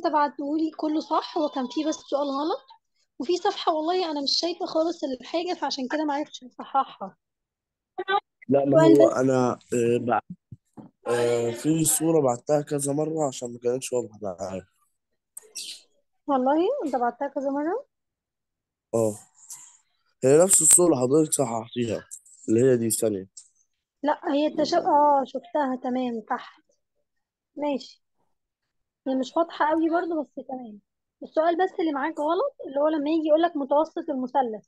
انت بعتهولي كله صح هو كان فيه بس سؤال غلط وفي صفحة والله انا مش شايفة خالص الحاجة فعشان كده معرفتش اصححها لا ما سؤال هو بس انا آه، بع- آه، في صورة بعتها كذا مرة عشان ما كانتش واضحة معايا والله انت بعتها كذا مرة اه هي نفس الصورة حضرتك صححتيها اللي هي دي ثانية لا هي التشا اه شفتها تمام تحت ماشي هي مش واضحة قوي برضو بس تمام السؤال بس اللي معاك غلط اللي هو لما يجي يقولك متوسط المثلث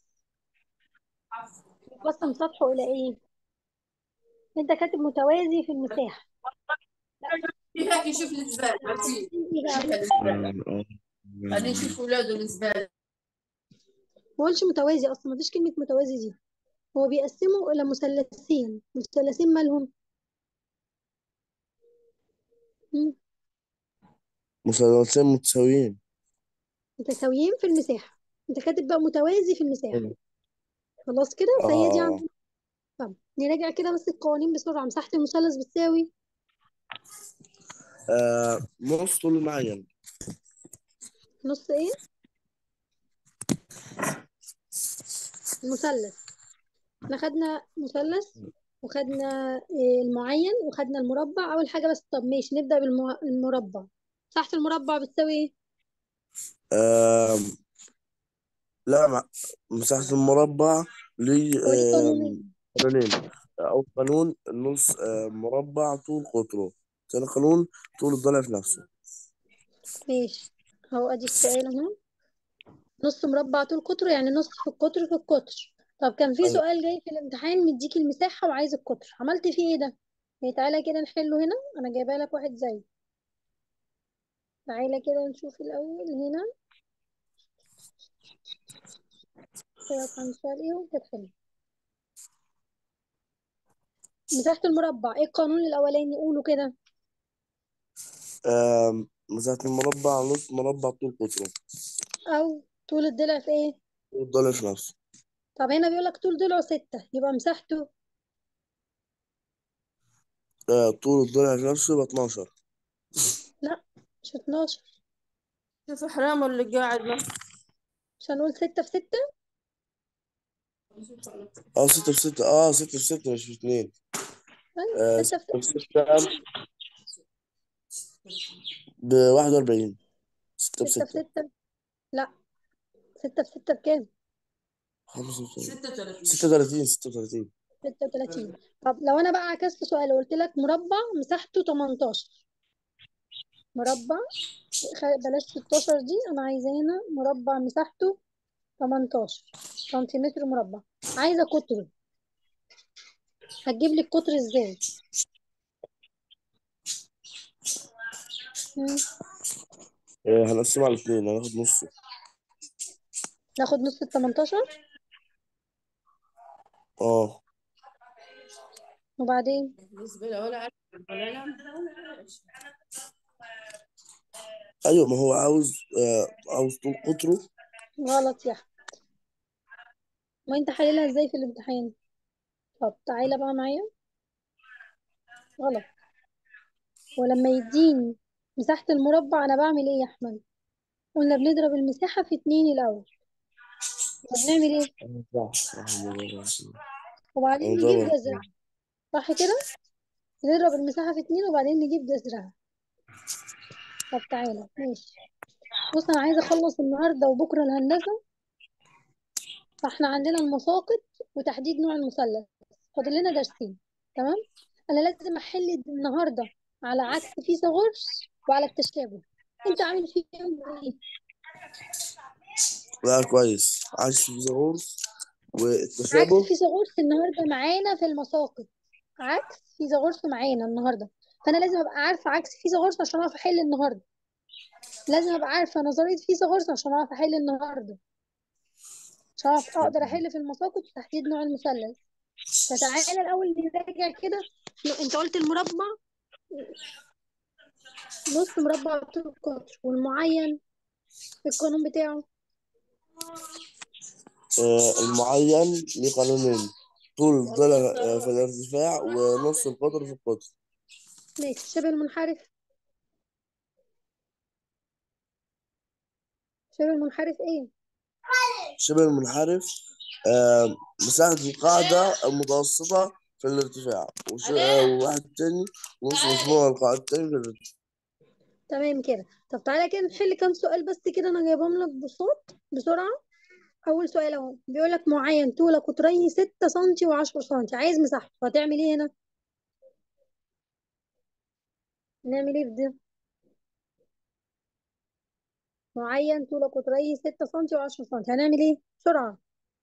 يقسم سطحه إلى إيه؟ أنت كاتب متوازي في المساحة لا في هيك يشوف الزبالة عرفتي إيه بقى؟ آه، آه. خليه يشوف اولاده الزبالة ما قولش متوازي أصلا مفيش كلمة متوازي دي هو بيقسمه إلى مثلثين مثلثين مالهم؟ مم، مثلثين متساويين متساويين في المساحة أنت كاتب بقى متوازي في المساحة خلاص كده فهي دي اه عندنا طب نراجع كده بس القوانين بسرعة مساحة المثلث بتساوي آه، نص طول معين نص إيه؟ المثلث احنا خدنا مثلث وخدنا إيه، المعين وخدنا المربع اول حاجه بس طب ماشي نبدا بالمربع مساحه المربع بتساوي ايه آه، لا مع- مساحة المربع ليه هو ليه آه، قانونين قانونين أول قانون النص آه، مربع طول قطره ثاني قانون طول الضلع في نفسه ماشي اهو ادي السؤال اهو نص مربع طول قطره يعني نص في القطر في القطر طب كان في أيوة. سؤال جاي في الامتحان مديك المساحه وعايز القطر عملت فيه ايه ده يعني تعالى كده نحله هنا انا جايبه لك واحد زيه تعالى كده نشوف الاول هنا كده كان سؤال ايه وكانت حلو مساحه المربع ايه القانون الاولاني قوله كده آه، مساحة المربع نص مربع طول قطره او طول الضلع في ايه طول الضلع في نفسه طب هنا بيقول لك طول ضلعه ستة يبقى مساحته آه، طول الضلع في نفسه يبقى 12 لا مش 12 شوف حرام اللي قاعد بس مش هنقول ستة في ستة اه ستة في ستة اه ستة في ستة مش في اتنين أيوة آه ستة في ستة في ستة ستة بواحد وأربعين ستة في ستة في ستة ستة لا ستة في ستة بكام؟ خمسة وثلاثين 36 ستة وثلاثين ستة وثلاثين ستة وتلاتين طب لو أنا بقى عكست سؤال وقلت لك مربع مساحته 18 مربع خ- بلاش 16 دي أنا عايزة هنا مربع مساحته 18 سنتيمتر مربع عايزة قطره هتجيب لي القطر ازاي؟ مم. آه هنقسمها على اتنين هناخد نصه ناخد نص ال 18 اه وبعدين الزبالة ولا عارف ولا لا أيوة ما هو عاوز آه عاوز طول قطره غلط يا أحمد ما انت حللها ازاي في الامتحان طب تعالى بقى معايا غلط ولما يديني مساحة المربع أنا بعمل إيه يا أحمد؟ قلنا بنضرب المساحة في اتنين الأول طب نعمل إيه؟ صح صح وبعدين أنا نجيب ضرب جذرها صح كده؟ نضرب المساحة في اتنين وبعدين نجيب جذرها طب تعالى ماشي بص أنا عايزة أخلص النهاردة وبكرة الهندسة فإحنا عندنا المساقط وتحديد نوع المثلث فاضل لنا درسين تمام؟ أنا لازم أحل النهاردة على عكس فيثاغورس وعلى التشابه أنت عامل فيهم إيه؟ لا كويس عايش في فيثاغورس عكس والتشابه فيثاغورس النهارده معانا في المساقط عكس فيثاغورس معانا النهارده فانا لازم ابقى عارفه عكس فيثاغورس عشان اعرف احل النهارده لازم ابقى عارفه نظريه فيثاغورس عشان اعرف احل النهارده عشان اعرف اقدر احل في المساقط وتحديد نوع المثلث فتعالى الاول نراجع كده ن- انت قلت المربع نص مربع طول القطر والمعين القانون بتاعه آه المعين ليه قانونين طول الضلع آه في الارتفاع ونص القطر في القطر ماشي شبه المنحرف شبه المنحرف ايه شبه المنحرف آه، مساحة القاعدة المتوسطة في الارتفاع وش- آه، وواحد تاني نص مجموع القاعدة التاني في الارتفاع تمام كده طب تعالى كده نحل كام سؤال بس كده انا جايبهم لك بصوت بسرعة اول سؤال اهو بيقول لك معين طول قطريه 6 سم و10 سم عايز مساحته هتعمل ايه هنا نعمل ايه في ده معين طول قطريه 6 سم و10 سم هنعمل ايه بسرعة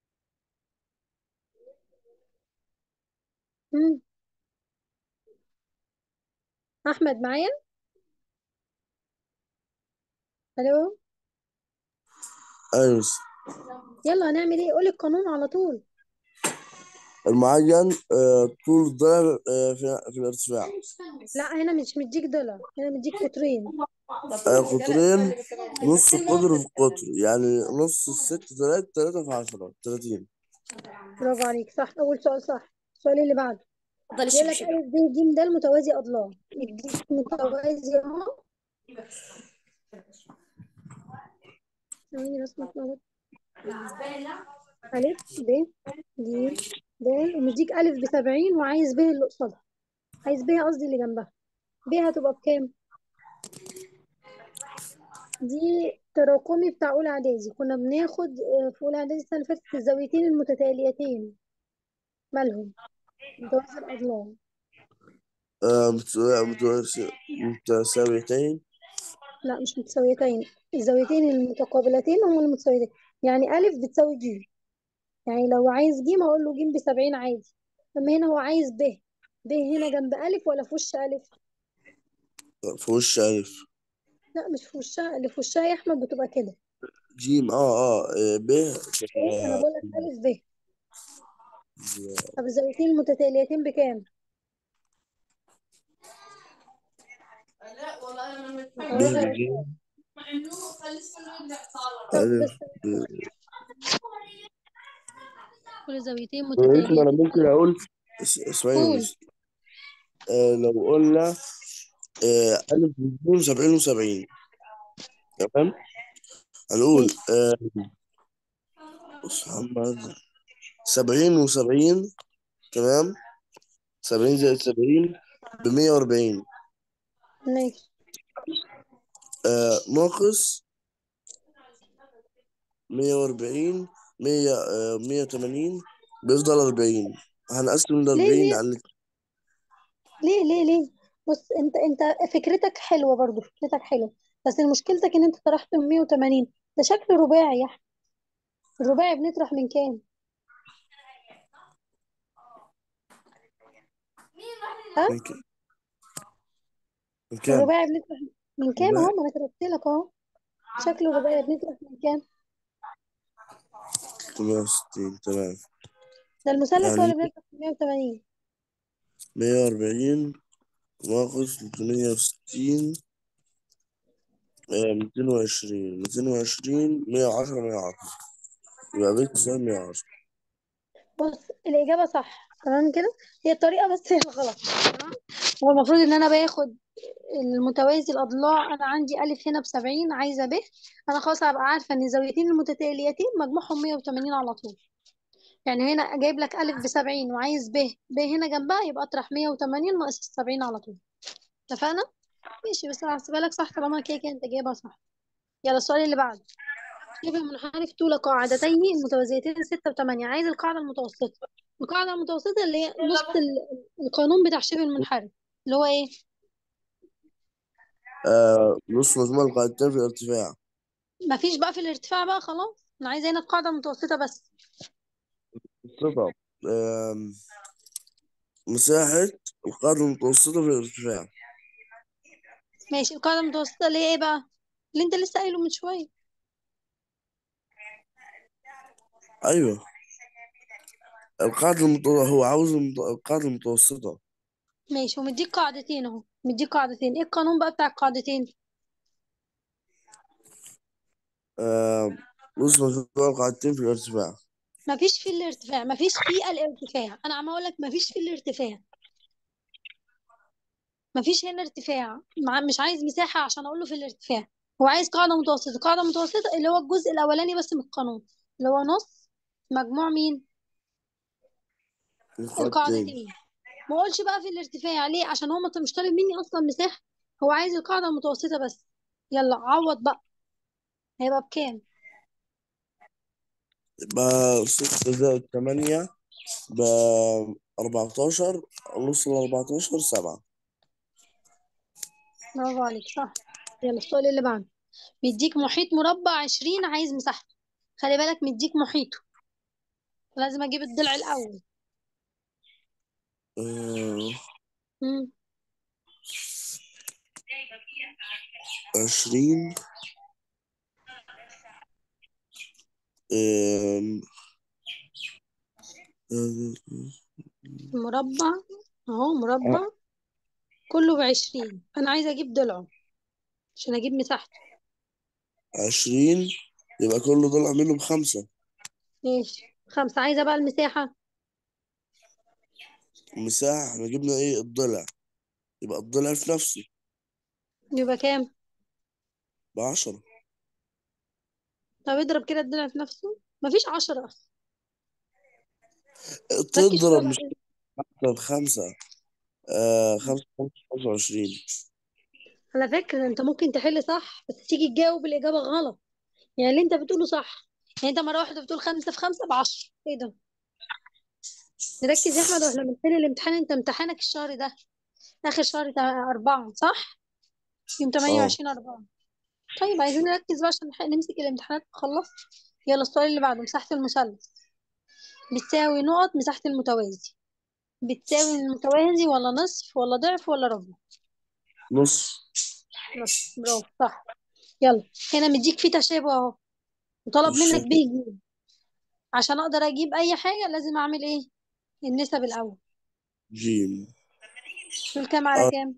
مم. احمد معايا الو أيوة يلا هنعمل ايه قولي القانون على طول المعين آه، طول الضلع آه، في في الارتفاع لا هنا مش مديك ضلع هنا مديك قطرين آه، قطرين نص قطر في قطر يعني نص الست تلاتة تلاتة في عشرة تلاتين برافو عليك صح اول سؤال صح السؤال اللي بعده ضل بيقول لك الشبشب ألف ب ج د متوازي أضلاع يديك متوازي أهو ثواني بس ما تلخبط. ألف ب ج د ومديك ألف بسبعين وعايز ب اللي قصادها عايز ب قصدي اللي جنبها ب هتبقى بكام؟ دي تراكمي بتاع أولى إعدادي كنا بناخد آه، في أولى إعدادي السنة اللي فاتت الزاويتين المتتاليتين مالهم متوازي الأضلاع آه، متو- متوازي- متساويتين لا مش متساويتين الزاويتين المتقابلتين هما المتساويتين يعني ألف بتساوي ج يعني لو عايز ج هقول له ج بسبعين عادي أما هنا هو عايز ب ب هنا جنب ألف ولا في وش ألف في وش ألف لا مش في وشها اللي في وشها يا أحمد بتبقى كده جيم اه اه آه، ب إيه أنا بقول لك ألف ب طب الزاويتين المتتاليتين بكام؟ لا والله انا ب هقولها بجيم طب ألف بس ب كل زاويتين معلش ما متتاليتين أنا ممكن أقول اس- اسمعي قول بس آه لو قلنا آه ألف بجيم سبعين وسبعين تمام هنقول ماشي آه بص يا محمد سبعين وسبعين تمام سبعين زائد سبعين بمية وأربعين ماشي آه ناقص مية وأربعين مية آه مية وتمانين بيفضل أربعين هنقسم ليه الأربعين ليه على ليه ليه ليه بص انت انت فكرتك حلوة برضو فكرتك حلوة بس مشكلتك ان انت طرحت من 180 ده شكل رباعي يا احمد الرباعي بنطرح من كام ها من ك- من كام؟ الرباعي بنطرح من كام رباعي اهو ما انا كتبت لك اهو شكل الرباعي بنطرح من كام 360 تمام ده المثلث هو يعني اللي بنطرح من 180 مية وأربعين ناقص تلتمية وستين ميتين وعشرين ميتين وعشرين مية وعشرة مية وعشرة يبقى بيت تساوي مية وعشرة بص الإجابة صح تمام كده هي الطريقة بس هي الغلط تمام هو المفروض إن أنا باخد المتوازي الأضلاع أنا عندي ألف هنا بسبعين عايزة ب أنا خلاص هبقى عارفة إن الزاويتين المتتاليتين مجموعهم مية وتمانين على طول يعني هنا جايب لك ألف بسبعين وعايز ب ب هنا جنبها يبقى أطرح مية وتمانين ناقص السبعين على طول اتفقنا؟ ماشي بس أنا هحسبها لك صح طالما كده كده أنت جايبها صح يلا السؤال اللي بعده شبه منحرف طول قاعدتين المتوازيتين ستة وثمانية عايز القاعدة المتوسطة القاعدة المتوسطة اللي هي نص ال- القانون بتاع شبه المنحرف اللي هو ايه آه نص مجموع القاعدتين في الارتفاع مفيش بقى في الارتفاع بقى خلاص انا عايزة هنا القاعدة المتوسطة بس القطع آه مساحة القاعدة المتوسطة في الارتفاع ماشي القاعدة المتوسطة اللي هي ايه بقى اللي انت لسه قايله من شوية أيوه القاعدة المتوسطة هو عاوز المت- القاعدة المتوسطة ماشي ومديك قاعدتين اهو مديك قاعدتين ايه القانون بقى بتاع القاعدتين آه نص مجموع القاعدتين في الارتفاع مفيش في الارتفاع مفيش في الارتفاع انا عم اقول لك مفيش في الارتفاع مفيش هنا ارتفاع مع... مش عايز مساحة عشان اقول له في الارتفاع هو عايز قاعدة متوسطة قاعدة متوسطة اللي هو الجزء الأولاني بس من القانون اللي هو نص مجموع مين القاعدة التاني القاعدتين ما اقولش بقى في الارتفاع ليه عشان هو مط- مش طالب مني اصلا مساحة هو عايز القاعدة المتوسطة بس يلا عوض بقى هيبقى بكام يبقى ستة زائد تمانية ب 14 نص ال 14 سبعة برافو عليك صح يلا السؤال اللي بعده مديك محيط مربع عشرين عايز مساحته خلي بالك مديك محيطه لازم اجيب الضلع الاول آه، مم. عشرين آم، آه، مربع اهو مربع كله بعشرين انا عايزه اجيب ضلعه عشان اجيب مساحته عشرين يبقى كل دول اعمله بخمسة ماشي خمسة عايزه بقى المساحه المساحة احنا جبنا ايه الضلع يبقى الضلع في نفسه يبقى كام بعشرة طب اضرب كده الضلع في نفسه مفيش عشرة اصلا ركز تضرب شويه مش بقى. بخمسة آه خمسة خمسة خمسة وعشرين على فكره انت ممكن تحل صح بس تيجي تجاوب الاجابه غلط يعني اللي انت بتقوله صح يعني انت مره واحده بتقول خمسة في خمسة بعشرة ايه ده نركز يا احمد واحنا بنحل الامتحان انت امتحانك الشهر ده اخر شهر تا- أربعة صح يوم اه 28 أربعة طيب عايزين نركز بقى عشان نلحق نمسك الامتحانات نخلص يلا السؤال اللي بعده مساحة المثلث بتساوي نقط مساحة المتوازي بتساوي المتوازي ولا نصف ولا ضعف ولا ربع نص نصف برافو صح يلا هنا مديك فيه تشابه اهو وطلب منك الشكل ب ج عشان اقدر اجيب اي حاجة لازم اعمل ايه النسب الاول جيم دول كام على آه، كام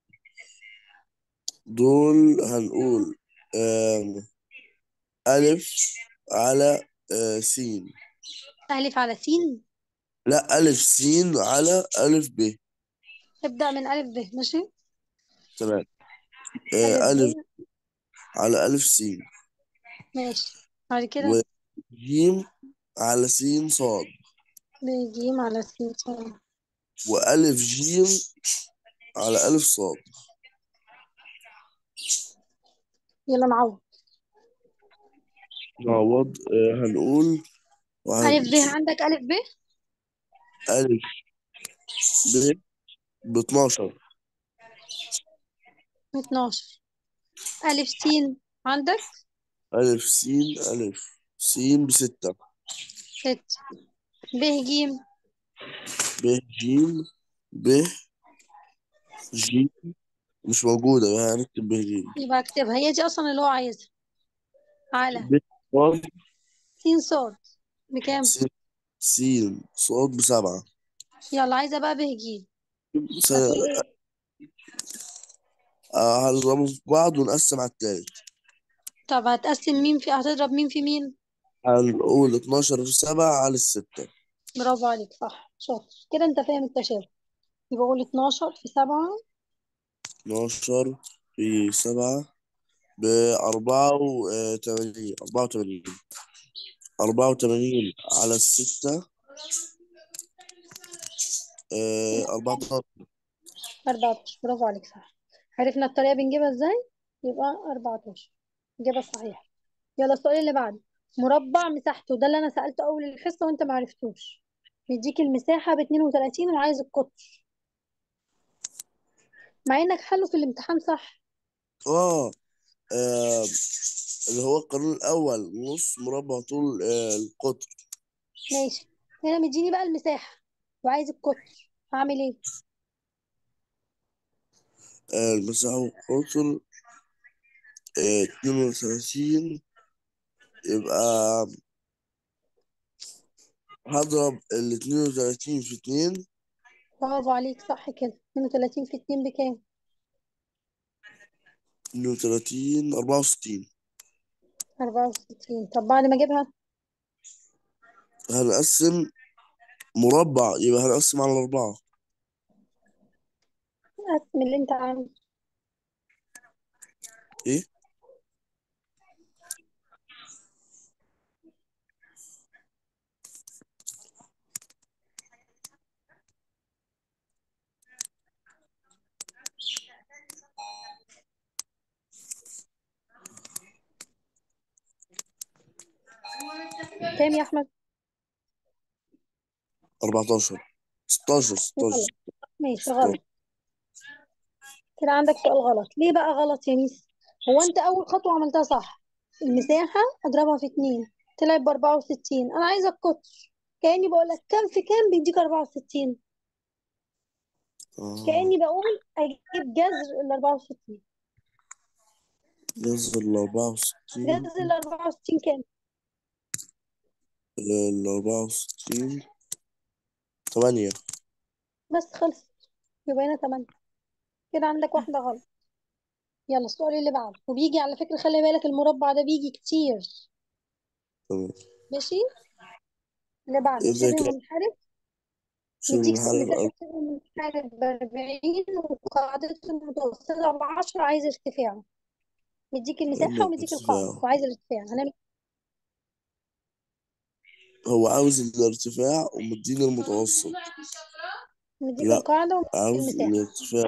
دول هنقول آم، ألف على آه، سين ألف على س لا ألف سين على ألف ب ابدأ من ألف ب ماشي تمام ألف آه، ألف ب على ألف سين ماشي بعد كده وجيم على سين صاد ب ج على س صاد وألف جيم على ألف صاد يلا نعوض نعوض آه، هنقول وهن... ألف ب عندك ألف ب ألف ب ب 12 12 ألف س عندك ألف سين ألف سين بستة ست ب ج ب جيم ب جيم مش موجودة بقى هنكتب ب جيم يبقى اكتبها هي دي أصلا اللي هو عايزها على ب صاد س صاد بكام سين سين صاد بسبعة يلا عايزة بقى ب ج س- هتقول ايه آه، هنضربهم في بعض ونقسم على التالت طب هتقسم مين في هتضرب مين في مين هنقول 12 في سبعة على الستة برافو عليك صح شاطر كده انت فاهم التشابه يبقى قول 12 في 7 12 في سبعة بأربعة وثمانين أربعة وثمانين أربعة وثمانين على الستة آه، أربعة 14 برافو عليك صح عرفنا الطريقة بنجيبها ازاي يبقى 14 الإجابة الصحيحة يلا السؤال اللي بعده مربع مساحته ده اللي انا سألته اول الحصة وانت ما عرفتوش بيديك المساحة ب 32 وعايز القطر مع انك حله في الامتحان صح آه آه، اللي هو القانون الأول نص مربع طول آه، القطر ماشي هنا مديني بقى المساحة وعايز القطر هعمل ايه آه، المساحة والقطر آه، اتنين وثلاثين يبقى هضرب ال 32 في اتنين برافو عليك صح كده 32 في 2 بكام 32 64 64 طب بعد ما اجيبها هنقسم مربع يبقى هنقسم على أربعة قسم اللي انت عامله إيه؟ كام يا احمد 14 16 16 غلط ماشي غلط كده عندك سؤال غلط ليه بقى غلط يا ميس هو انت اول خطوه عملتها صح المساحه اضربها في اتنين طلعت ب 64 انا عايزه القطر كاني بقول لك كام في كام بيديك 64 آه. كاني بقول اجيب جذر ال 64 جذر ال 64 جذر ال 64 كام ال 64 8 بس خلص يبقى هنا 8 كده عندك واحده غلط يلا السؤال اللي بعده وبيجي على فكره خلي بالك المربع ده بيجي كتير تمام ماشي اللي بعده إيه شبه كده؟ منحرف شبه يديك منحرف مساحة أو شبه منحرف بأربعين وقاعدته المتوسطة بعشرة عايز ارتفاعه مديك المساحة ومديك القاعدة ارتفاعه. وعايز الارتفاع هنعمل هو عاوز الارتفاع ومديني المتوسط مديك لا، القاعدة ومديك عاوز المساحة الارتفاع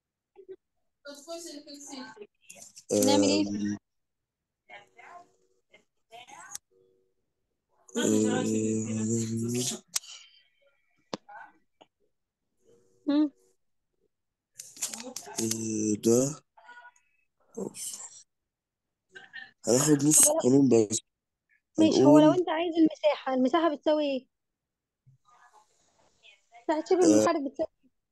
نعمل ايه؟ آم، آم، مم. آه، ده هناخد نص القانون بس ماشي هو لو هنقول انت عايز المساحة المساحة بتساوي ايه؟ مساحة شبه آه، المنحرف بتساوي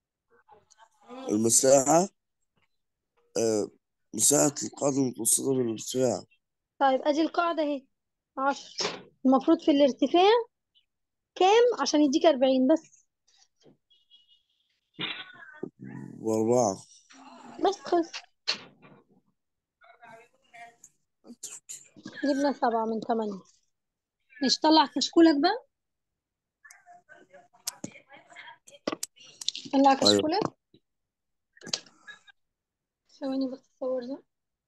المساحة آه، مساحة القاعدة المتوسطة بالارتفاع طيب ادي القاعدة اهي عشرة المفروض في الارتفاع كام عشان يديك أربعين بس وأربعة بس خلص جبنا سبعة من ثمانية مش طلع كشكولك بقى طلع أيوة كشكولك ثواني بس اصور ده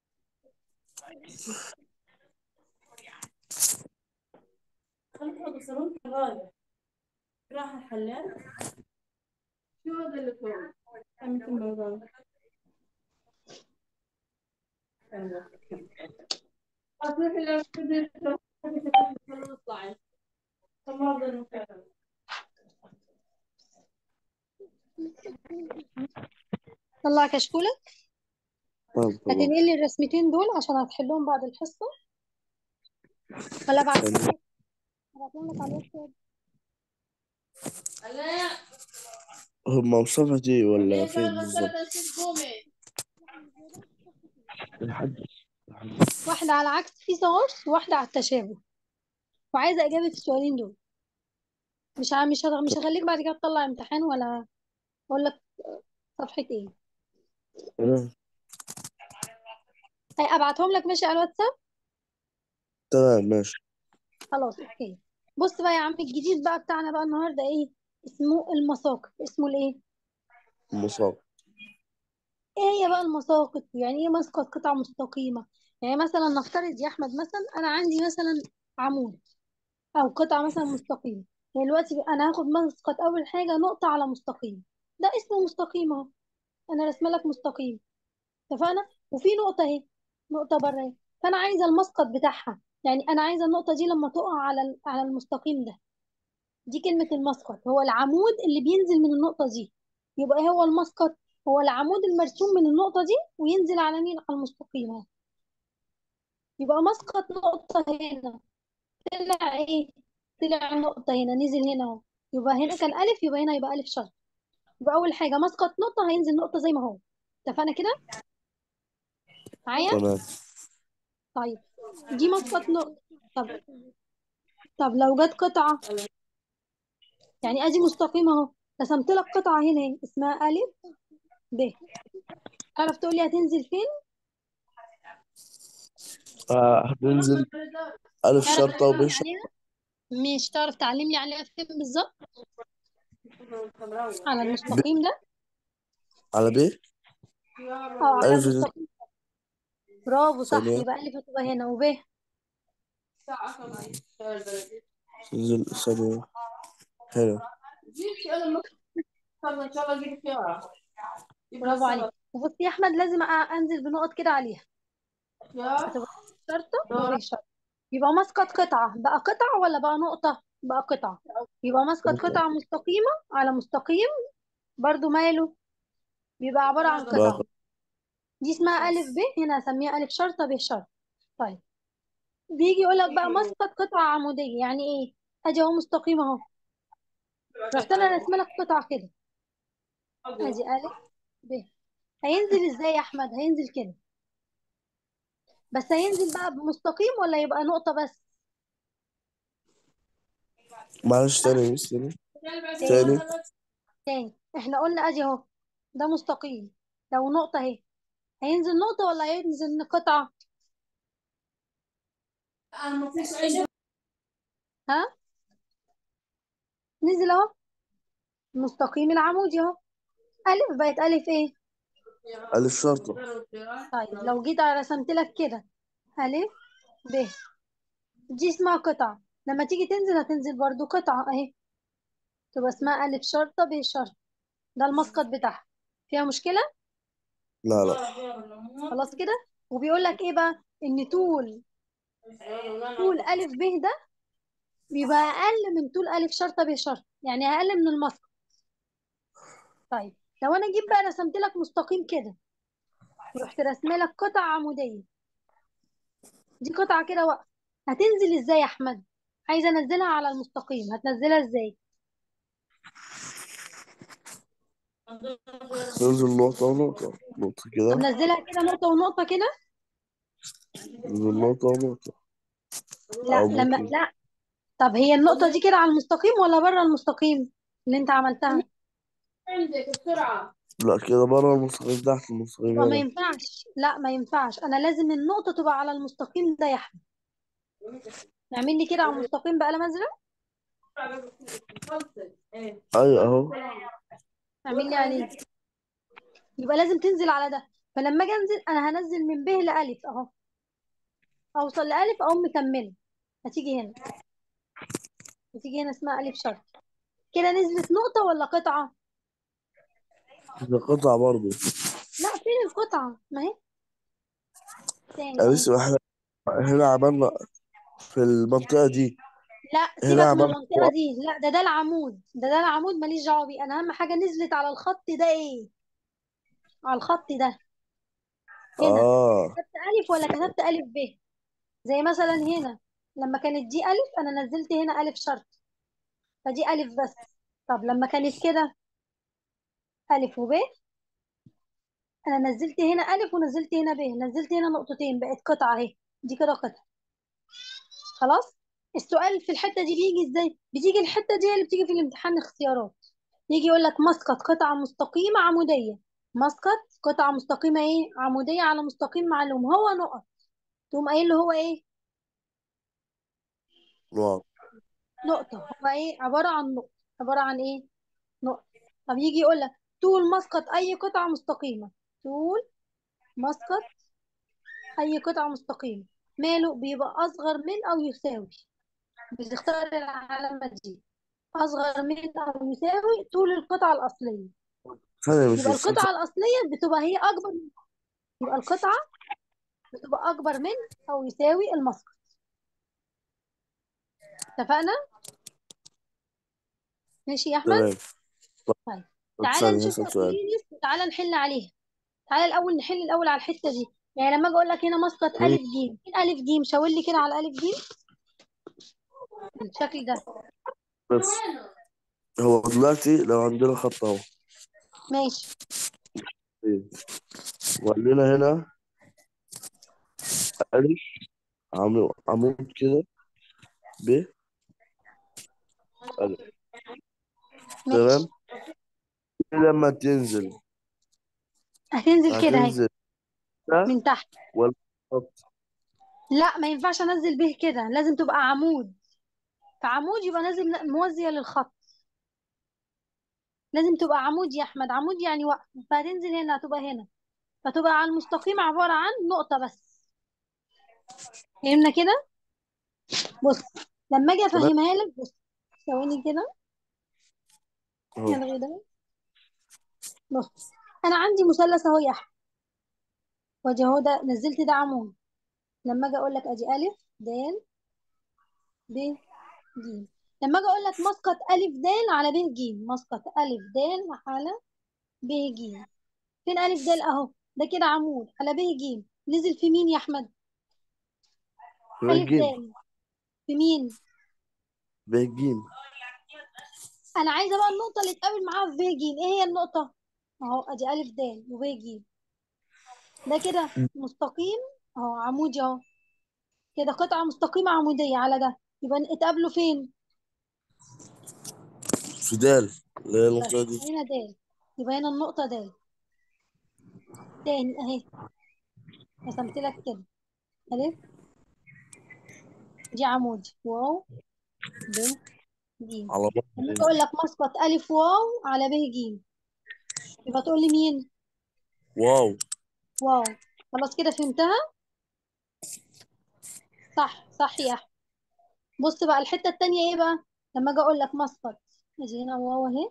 راح الحلاق شو هذا اللي فوق؟ مثل الموضوع أصلح لو كنت تطلعي ما أقدر أتكلم طلع كشكولك طب طبعا هتنقل لي الرسمتين دول عشان هتحلهم بعد الحصة ولا ابعتهم ثانية لك ابعتهم لك على الواتساب لا هما صفحتي ولا ليه فين كان بالظبط؟ مسألة الست قومي الحد واحدة على عكس في صور وواحدة على التشابه وعايزة إجابة السؤالين دول مش ع- مش هض- مش هخليك بعد كده تطلع امتحان ولا أقول لك صفحة إيه تمام هي أبعتهم لك ماشي على الواتساب تمام ماشي خلاص أوكي بص بقى يا عم الجديد بقى بتاعنا بقى النهاردة إيه اسمه المساقط اسمه الإيه مصاب ايه هي بقى المساقط يعني ايه مسقط قطعة مستقيمة يعني مثلا نفترض يا احمد مثلا انا عندي مثلا عمود او قطعة مثلا مستقيمة يعني دلوقتي انا هاخد مسقط اول حاجة نقطة على مستقيم ده اسمه مستقيم اهو انا رسمه لك مستقيم اتفقنا وفي نقطة اهي نقطة بره اهي فانا عايزة المسقط بتاعها يعني انا عايزة النقطة دي لما تقع على ال- على المستقيم ده دي كلمة المسقط هو العمود اللي بينزل من النقطة دي يبقى إيه هو المسقط هو العمود المرسوم من النقطة دي وينزل على مين على المستقيم اهو يبقى مسقط نقطة هنا طلع ايه طلع نقطة هنا نزل هنا اهو يبقى هنا كان ألف يبقى هنا يبقى ألف شرط يبقى أول حاجة مسقط نقطة هينزل نقطة زي ما هو اتفقنا كده معايا تمام طيب دي مسقط نقطة طب طب لو جت قطعة يعني ادي مستقيم اهو رسمت لك قطعة هنا اهي اسمها ألف ب تعرف تقول لي هتنزل فين آه هتنزل ألف تعرف شرطة تعلم وب لي شرطة عليها مش تعرف تعلم لي عليها فين بالظبط على المستقيم ده على ب اه على ألف المستقيم برافو صح ثانية يبقى ألف هتبقى هنا وب تنزل ثانية هنا برافو عليك وبص يا أحمد لازم أ- أنزل بنقط كده عليها هتبقى شرطة وب شرطة يبقى مسقط قطعة بقى قطعة ولا بقى نقطة بقى قطعة يبقى مسقط قطعة مستقيمة على مستقيم برضو ماله بيبقى عبارة عن قطعة بقى دي اسمها ألف ب هنا هسميها ألف شرطة ب شرط طيب بيجي يقول لك بقى مسقط قطعة عمودية يعني إيه أدي أهو مستقيم أهو رحت أنا رسمة لك قطعة كده أدي ألف ب هينزل إزاي يا أحمد هينزل كده بس هينزل بقى بمستقيم ولا يبقى نقطة بس معلش تاني يا مس تاني تاني تاني تاني احنا قلنا ادي اهو ده مستقيم لو نقطة اهي هينزل نقطة ولا هينزل قطعة ها نزل اهو مستقيم العمودي اهو ألف بقت ألف ايه ألف شرطة طيب لو جيت رسمت لك كده ألف ب دي اسمها قطعة لما تيجي تنزل هتنزل برضو قطعة اهي تبقى اسمها ألف شرطة ب شرطة ده المسقط بتاعها فيها مشكلة لا لا خلاص كده وبيقول لك ايه بقى ان طول طول ألف ب ده بيبقى أقل من طول ألف شرطة ب شرطة يعني أقل من المسقط طيب لو أنا جيت بقى رسمت لك مستقيم كده ورحت رسمه لك قطع عمودية دي قطعة كده واقفة هتنزل ازاي يا أحمد عايزة أنزلها على المستقيم هتنزلها ازاي ننزل نقطة ونقطة نقطة طب كده نزلها كده نقطة ونقطة كده ننزل نقطة ونقطة لا أو لما ممكن لا طب هي النقطة دي كده على المستقيم ولا بره المستقيم اللي انت عملتها عندك بسرعة لا كده بره المستقيم تحت المستقيم يبقى ما هنا ينفعش لا ما ينفعش أنا لازم النقطة تبقى على المستقيم ده يا أحمد اعمل لي كده على المستقيم بقلم أزرق أيوة أهو اعمل لي عليه يبقى لازم تنزل على ده فلما اجي انزل انا هنزل من ب لألف اهو اوصل لألف اقوم مكمله هتيجي هنا هتيجي هنا اسمها ألف شرط كده نزلت نقطة ولا قطعة دي قطعة برضه لا فين القطعة ما هي تاني أنا اهي لسه احنا هنا عملنا في المنطقة دي لا هنا سيبك من عملنا المنطقة دي لا ده ده العمود ده ده العمود ماليش دعوة بيه انا اهم حاجة نزلت على الخط ده ايه على الخط ده هنا آه كتبت ألف ولا كتبت ألف ب زي مثلا هنا لما كانت دي ألف أنا نزلت هنا ألف شرط فدي ألف بس طب لما كانت كده ألف وب أنا نزلت هنا ألف ونزلت هنا ب نزلت هنا نقطتين بقت قطعة أهي دي كده قطعة خلاص السؤال في الحتة دي بيجي إزاي بتيجي الحتة دي هي اللي بتيجي في الامتحان اختيارات يجي يقول لك مسقط قطعة مستقيمة عمودية مسقط قطعة مستقيمة إيه عمودية على مستقيم معلوم هو نقط تقوم قايل له هو إيه نقط نقطة هو إيه عبارة عن نقطة عبارة عن إيه نقطة طب يجي يقول لك طول مسقط أي قطعة مستقيمة طول مسقط أي قطعة مستقيمة ماله بيبقى أصغر من أو يساوي بتختار العلامة دي أصغر من أو يساوي طول القطعة الأصلية ثانية مش يبقى بس القطعة الأصلية بتبقى هي أكبر من يبقى القطعة بتبقى أكبر من أو يساوي المسقط اتفقنا؟ ماشي يا أحمد؟ تمام طيب طب تعالى ثانية نشوف هسأل سؤال أكوينيس وتعالى نحل عليها تعالى الأول نحل الأول على الحتة دي يعني لما أجي أقول لك هنا مسقط مم. ألف جيم فين ألف جيم شاور لي كده على ألف جيم بالشكل ده بس هو دلوقتي لو عندنا خط أهو ماشي وعندنا هنا ألف عمو- عمود كده ب ألف تمام ماشي لما تنزل هتنزل كده اهي هتنزل ده من تحت ولا خط لا ما ينفعش انزل به كده لازم تبقى عمود فعمود يبقى نازل موازية للخط لازم تبقى عمود يا احمد عمود يعني وقف فهتنزل هنا هتبقى هنا فتبقى على المستقيم عبارة عن نقطة بس فهمنا كده بص لما اجي تمام افهمها لك بص ثواني كده أهو الغي ده بص انا عندي مثلث اهو يا احمد وادي اهو ده نزلت ده عمود لما اجي اقول لك ادي الف د ب ج لما اجي اقول لك مسقط الف د على ب ج مسقط الف د على ب ج فين الف د اهو ده كده عمود على ب ج نزل في مين يا احمد الف بجيم د في مين بجيم انا عايزه بقى النقطه اللي تقابل معاها في ب ج ايه هي النقطه اهو ادي الف د وب ج ده كده مستقيم اهو عمودي اهو كده قطعه مستقيمه عموديه على ده يبقى اتقابلوا فين في دال اللي هي بس النقطة دي هنا د يبقى هنا النقطه د تاني اهي رسمت لك كده الف دي عمودي واو ب ج على بعض لما اجي اقول لك مسقط الف واو على ب ج يبقى تقول لي مين واو واو خلاص كده فهمتها صح صح يا احمد بص بقى الحته التانية ايه بقى لما اجي اقول لك مسقط اجي هنا واو اهي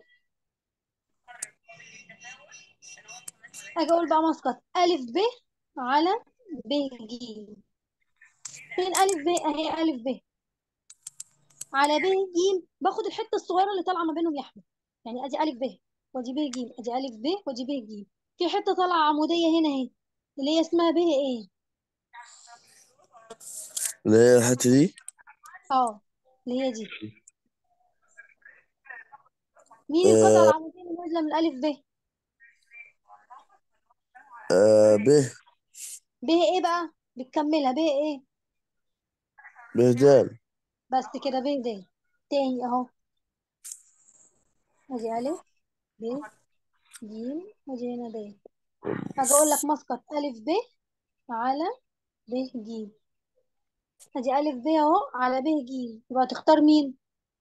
اجي اقول بقى مسقط الف ب على ب ج فين الف ب اهي الف ب على ب ج باخد الحته الصغيره اللي طالعه ما بينهم يا احمد يعني ادي الف ب وادي ب ج ادي الف ب وادي ب ج في حته طالعه عموديه هنا اهي اللي هي اسمها ب ايه اللي هي الحتة دي اه اللي هي دي مين القطعه آه العموديه اللي نازله من الف ب آه ب ب ايه بقى بتكملها ب ايه بهدال بس كده ب د تاني اهو ادي الف ب ج ادي هنا د هاجي اقول لك مسقط الف ب على ب ج ادي الف ب اهو على ب ج يبقى تختار مين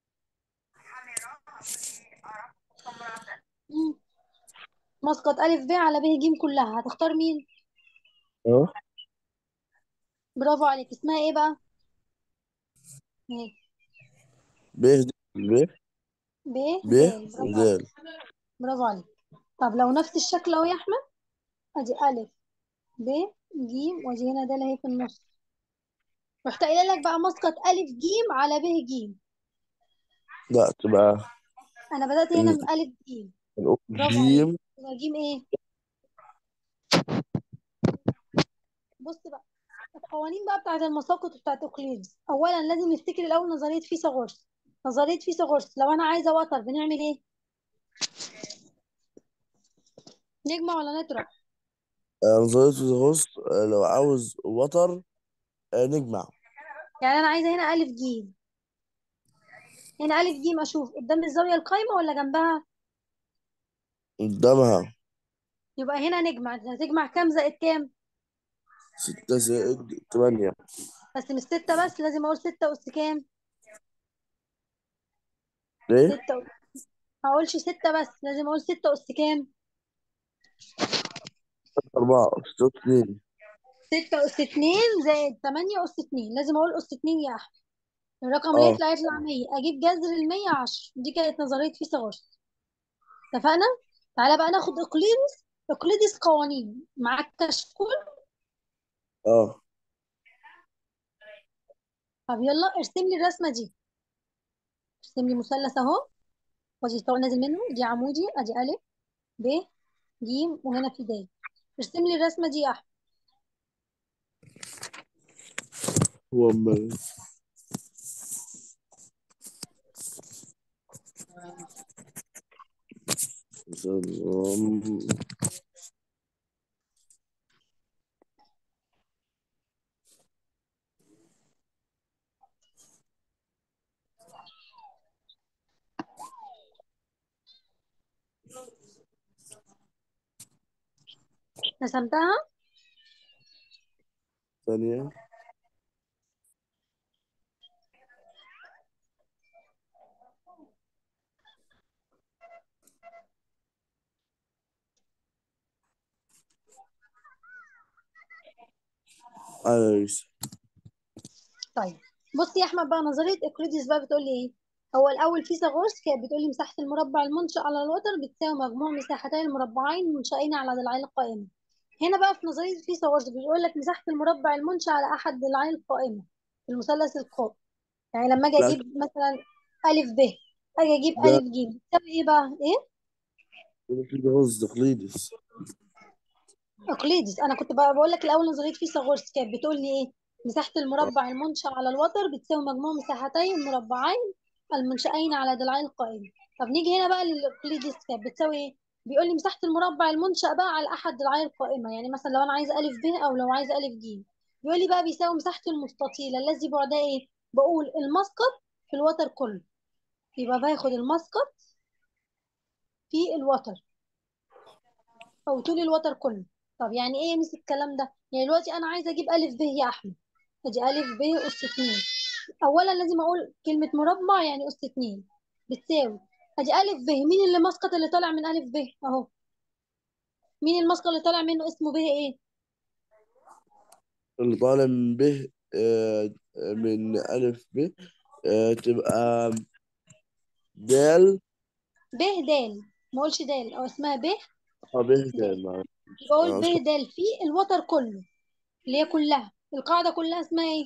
مم. مسقط الف ب على ب ج كلها هتختار مين اه برافو عليك اسمها ايه بقى اهي بهدال ب ب ب د برافو عليك ودال برافو عليك طب لو نفس الشكل اهو يا احمد ادي الف ب ج وادي هنا د اهي في النص رحت قايله لك بقى مسقط الف ج على ب ج لا تبقى انا بدات هنا من الف ج الأم برافو عليك جيم يبقى ج ايه بص بقى القوانين بقى بتاعت المساقط وبتاعت اقليدس اولا لازم نفتكر الاول نظريه فيثاغورس نظريه فيثاغورس لو انا عايزه وتر بنعمل ايه نجمع ولا نطرح آه، نظرية فيثاغورس آه، لو عاوز وتر آه، نجمع يعني انا عايزه هنا الف ج هنا الف ج اشوف قدام الزاويه القايمه ولا جنبها قدامها يبقى هنا نجمع هتجمع كام زائد كام ستة زائد تمانية بس مش ستة بس لازم اقول ستة اس كام ليه؟ ستة أس... ما اقولش ستة بس لازم اقول ستة اس كام أربعة ستة اتنين ستة اس اتنين زائد تمانية اس اتنين لازم اقول اس اتنين يا احمد الرقم اللي اه يطلع يطلع 100 اجيب جذر ال 100 10 دي كانت نظريه فيثاغورس اتفقنا تعالى بقى ناخد اقليدس اقليدس قوانين معاك كشكول اه طب يلا ارسم لي الرسمه دي ارسم لي مثلث اهو وادي طبعا نازل منه دي عمودي ادي الف ب ج وهنا في د ارسم لي الرسمه دي يا احمد هو م- مثلا- رسمتها ثانية أيوة يا يوسف طيب بص يا احمد بقى نظريه اقليدس بقى بتقول لي ايه هو الاول فيثاغورس كانت بتقول لي مساحه المربع المنشئ على الوتر بتساوي مجموع مساحتي المربعين المنشئين على ضلعين القائمه هنا بقى في نظريه فيثاغورس بيقول لك مساحه المربع المنشئ على احد ضلعين القائمه في المثلث القائم يعني لما اجي لا اجيب مثلا الف ب اجي اجيب ده الف ج تساوي ايه بقى ايه كده رز تقليدي اقليدس انا كنت بقى بقول لك الاول نظريه فيثاغورس كانت بتقول لي ايه مساحه المربع المنشا على الوتر بتساوي مجموع مساحتي المربعين المنشئين على ضلعي القائمه طب نيجي هنا بقى للاقليدس كانت بتساوي ايه بيقول لي مساحه المربع المنشا بقى على احد ضلعي القائمه يعني مثلا لو انا عايزه الف ب او لو عايزه الف ج بيقول لي بقى بيساوي مساحه المستطيل الذي بعدها ايه بقول المسقط في الوتر كله يبقى باخد المسقط في الوتر او طول الوتر كله طب يعني ايه يمس الكلام ده يعني دلوقتي انا عايزه اجيب الف ب يا احمد ادي الف ب اس 2 اولا لازم اقول كلمه مربع يعني اس 2 بتساوي ادي الف ب مين اللي مسقط اللي طالع من الف ب اهو مين المسقط اللي طالع منه اسمه ب ايه اللي طالع من ب آه، من ألف ب آه، تبقى دال ب د ما اقولش د او اسمها ب اه ب د دال معلش. بقول آه، ب د في الوتر كله اللي هي كلها القاعده كلها اسمها ايه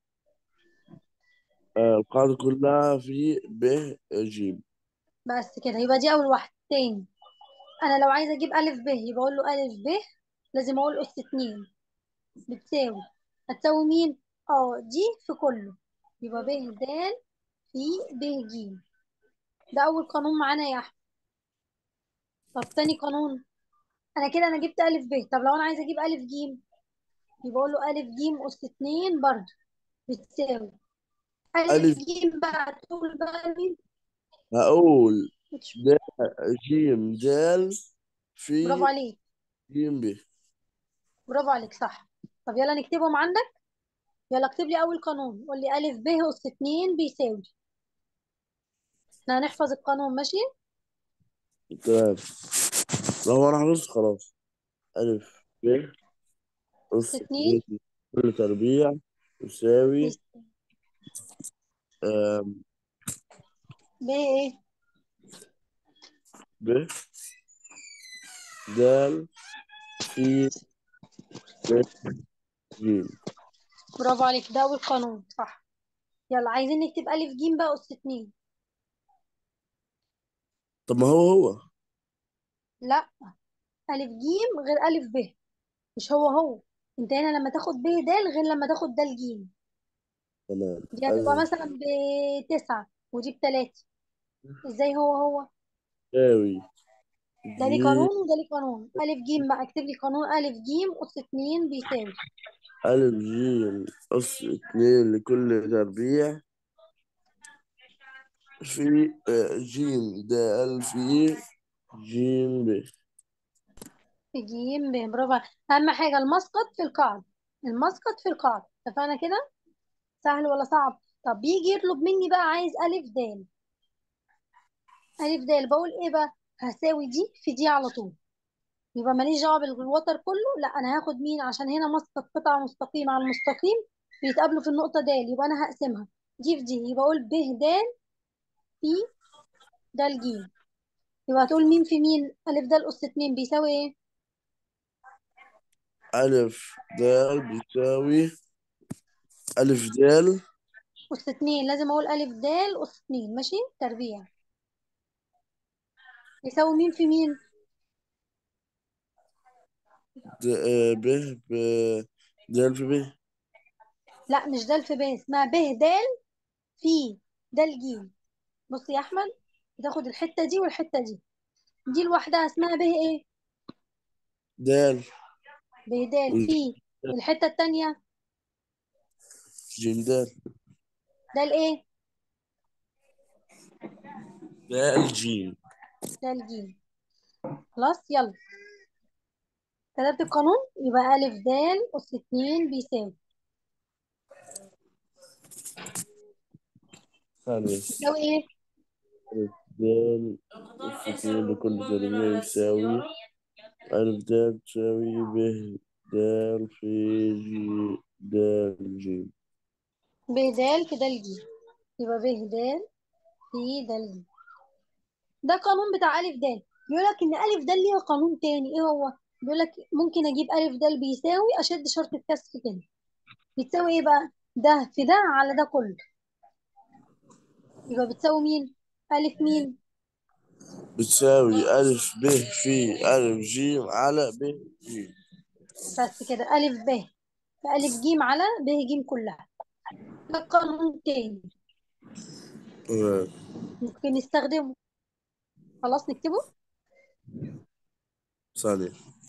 آه، القاعدة كلها في ب ج بس كده يبقى دي اول واحده تاني انا لو عايزه اجيب الف ب يبقى اقول له الف ب لازم اقول اس 2 بتساوي هتساوي مين اه دي في كله يبقى ب د في ب ج ده اول قانون معانا يا احمد طب تاني قانون انا كده انا جبت الف ب طب لو انا عايزه اجيب الف ج يبقى اقول له الف ج اس 2 برضه بتساوي الف ألف ج بقى تقول بقى مين هقول د ج دال في برافو عليك ج ب برافو عليك صح طب يلا نكتبهم عندك يلا اكتب لي اول قانون قول لي الف ب اس 2 بيساوي احنا هنحفظ القانون ماشي تمام لو أنا حفظت خلاص ألف ب اس أس 2 اتنين كل تربيع يساوي آم، ب ايه ب دال في ب ج برافو عليك ده اول قانون صح يلا عايزين نكتب الف ج بقى اس 2 طب ما هو هو لا الف ج غير الف ب مش هو هو انت هنا لما تاخد ب د غير لما تاخد د ج تمام دي هتبقى ألف مثلا بتسعة ودي بتلاتة ازاي هو هو يساوي ده ليه ج قانون وده ليه قانون الف ج بقى اكتب لي قانون الف ج اس 2 بيساوي ألف ج أس اتنين لكل تربيع في آه، ج دال في ج ب في ج ب برافو عليك. اهم حاجة المسقط في القاعدة المسقط في القاعدة اتفقنا كده سهل ولا صعب طب بيجي يطلب مني بقى عايز الف د ألف د بقول إيه بقى هساوي دي في دي على طول يبقى ماليش دعوة بالوتر كله لا أنا هاخد مين عشان هنا مسقط قطعة مستقيمة على المستقيم بيتقابلوا في النقطة د يبقى أنا هقسمها دي في دي يبقى أقول ب د في د ج يبقى هتقول مين في مين ألف د أس اتنين بيساوي إيه ألف دال بيساوي ألف دال أس اتنين لازم أقول ألف د أس اتنين ماشي تربيع يساوي مين في مين د آه، ب ب دال في ب لا مش د في ب اسمها ب د في د ج بص يا أحمد بتاخد الحتة دي والحتة دي دي لوحدها اسمها ب ايه دال بهدال في الحتة التانية ج دال ده الايه دال ج ده الجيم خلاص يلا كتبت القانون يبقى ألف د أس اتنين بيساوي ثانية يساوي ايه ألف دال أس اتنين لكل تربيع يساوي ألف دال تساوي ب دال في ج دال ج بهدال في ده الجيم يبقى بهدال في ده الجيم ده قانون بتاع ألف د بيقول لك إن ألف د ليها قانون تاني ايه هو بيقول لك ممكن أجيب ألف د بيساوي أشد شرط الكسر كده بتساوي ايه بقى ده في ده على ده كله يبقى بتساوي مين ألف مين بتساوي ألف ب في ألف ج على ب ج بس كده ألف ب ألف ج على ب ج كلها ده قانون تاني تمام ممكن نستخدمه خلاص نكتبه ثانية